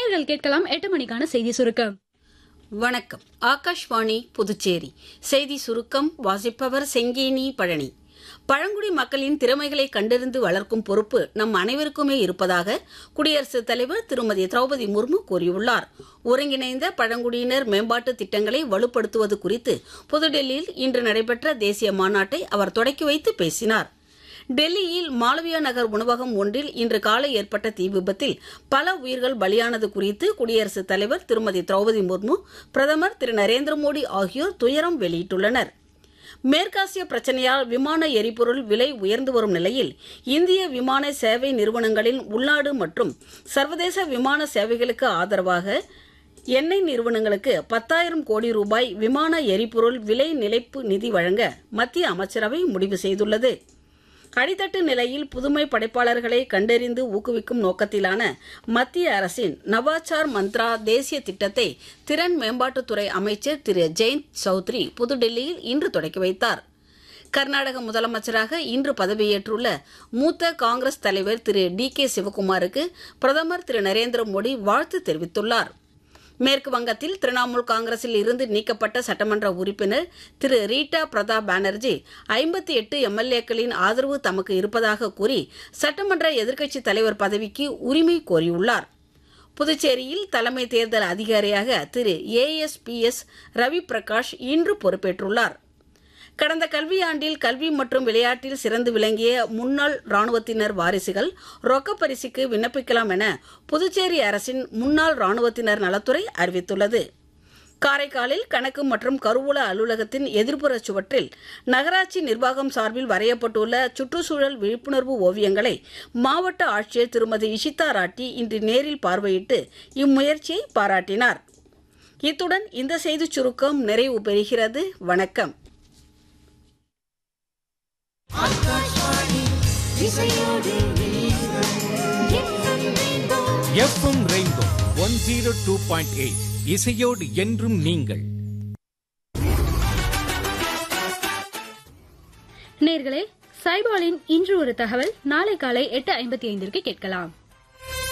நேர்கள் கேட்கலாம் எட்டு மணிக்கான செய்தி சுருக்கம் வணக்கம் ஆகாஷ்வாணி புதுச்சேரி செய்தி சுருக்கம் வாசிப்பவர் செங்கேனி பழனி பழங்குடி மக்களின் திறமைகளை கண்டறிந்து வளர்க்கும் பொறுப்பு நம் அனைவருக்குமே இருப்பதாக குடியரசுத் தலைவர் திருமதி திரௌபதி முர்மு கூறியுள்ளார் ஒருங்கிணைந்த பழங்குடியினர் மேம்பாட்டு திட்டங்களை வலுப்படுத்துவது குறித்து புதுடெல்லியில் இன்று நடைபெற்ற தேசிய மாநாட்டை அவர் தொடக்கி வைத்து பேசினார் டெல்லியில் மாளவியா நகர் உணவகம் ஒன்றில் இன்று காலை ஏற்பட்ட தீ விபத்தில் பல உயிர்கள் பலியானது குறித்து குடியரசுத் தலைவர் திருமதி திரௌபதி முர்மு பிரதமர் திரு நரேந்திர மோடி ஆகியோர் துயரம் வெளியிட்டுள்ளனர் மேற்காசிய பிரச்சனையால் விமான எரிபொருள் விலை உயர்ந்து வரும் நிலையில் இந்திய விமான சேவை நிறுவனங்களின் உள்நாடு மற்றும் சர்வதேச விமான சேவைகளுக்கு ஆதரவாக எண்ணெய் நிறுவனங்களுக்கு பத்தாயிரம் கோடி ரூபாய் விமான எரிபொருள் விலை நிலைப்பு நிதி வழங்க மத்திய அமைச்சரவை முடிவு செய்துள்ளது அடித்தட்டு நிலையில் புதுமை படைப்பாளர்களை கண்டறிந்து ஊக்குவிக்கும் நோக்கத்திலான மத்திய அரசின் நவாச்சார் மந்த்ரா தேசிய திட்டத்தை திறன் மேம்பாட்டுத்துறை அமைச்சர் திரு ஜெயந்த் சௌத்ரி புதுடெல்லியில் இன்று தொடக்கி வைத்தார் கர்நாடக முதலமைச்சராக இன்று பதவியேற்றுள்ள மூத்த காங்கிரஸ் தலைவர் திரு டி கே சிவகுமாருக்கு பிரதமர் திரு நரேந்திர மோடி வாழ்த்து தெரிவித்துள்ளார் மேற்கு வங்கத்தில் திரிணாமுல் காங்கிரஸில் இருந்து நீக்கப்பட்ட சட்டமன்ற உறுப்பினர் திரு ரீட்டா பிரதாப் பானர்ஜி ஐம்பத்தி எட்டு எம்எல்ஏக்களின் ஆதரவு தமக்கு இருப்பதாக கூறி சட்டமன்ற எதிர்க்கட்சித் தலைவர் பதவிக்கு உரிமை கோரியுள்ளார் புதுச்சேரியில் தலைமை தேர்தல் அதிகாரியாக திரு ஏஎஸ்பிஎஸ் ரவி பிரகாஷ் இன்று பொறுப்பேற்றுள்ளார் கடந்த கல்வியாண்டில் கல்வி மற்றும் விளையாட்டில் சிறந்து விளங்கிய முன்னாள் ராணுவத்தினர் வாரிசுகள் ரொக்கப் பரிசுக்கு விண்ணப்பிக்கலாம் என புதுச்சேரி அரசின் முன்னாள் ராணுவத்தினர் நலத்துறை அறிவித்துள்ளது காரைக்காலில் கணக்கு மற்றும் கருவூல அலுவலகத்தின் எதிர்ப்புற சுவற்றில் நகராட்சி நிர்வாகம் சார்பில் வரையப்பட்டுள்ள சுற்றுச்சூழல் விழிப்புணர்வு ஓவியங்களை மாவட்ட ஆட்சியர் திருமதி இஷிதா ராட்டி இன்று நேரில் பார்வையிட்டு இம்முயற்சியை பாராட்டினார் இத்துடன் இந்த செய்திச் சுருக்கம் நிறைவு பெறுகிறது வணக்கம் FM rainbow one zero two point eight இசையோடு என்றும் நீங்கள் நேர்களே சைபாலின் இன்று ஒரு தகவல் நாளை காலை எட்டு ஐம்பத்தி ஐந்திற்கு கேட்கலாம்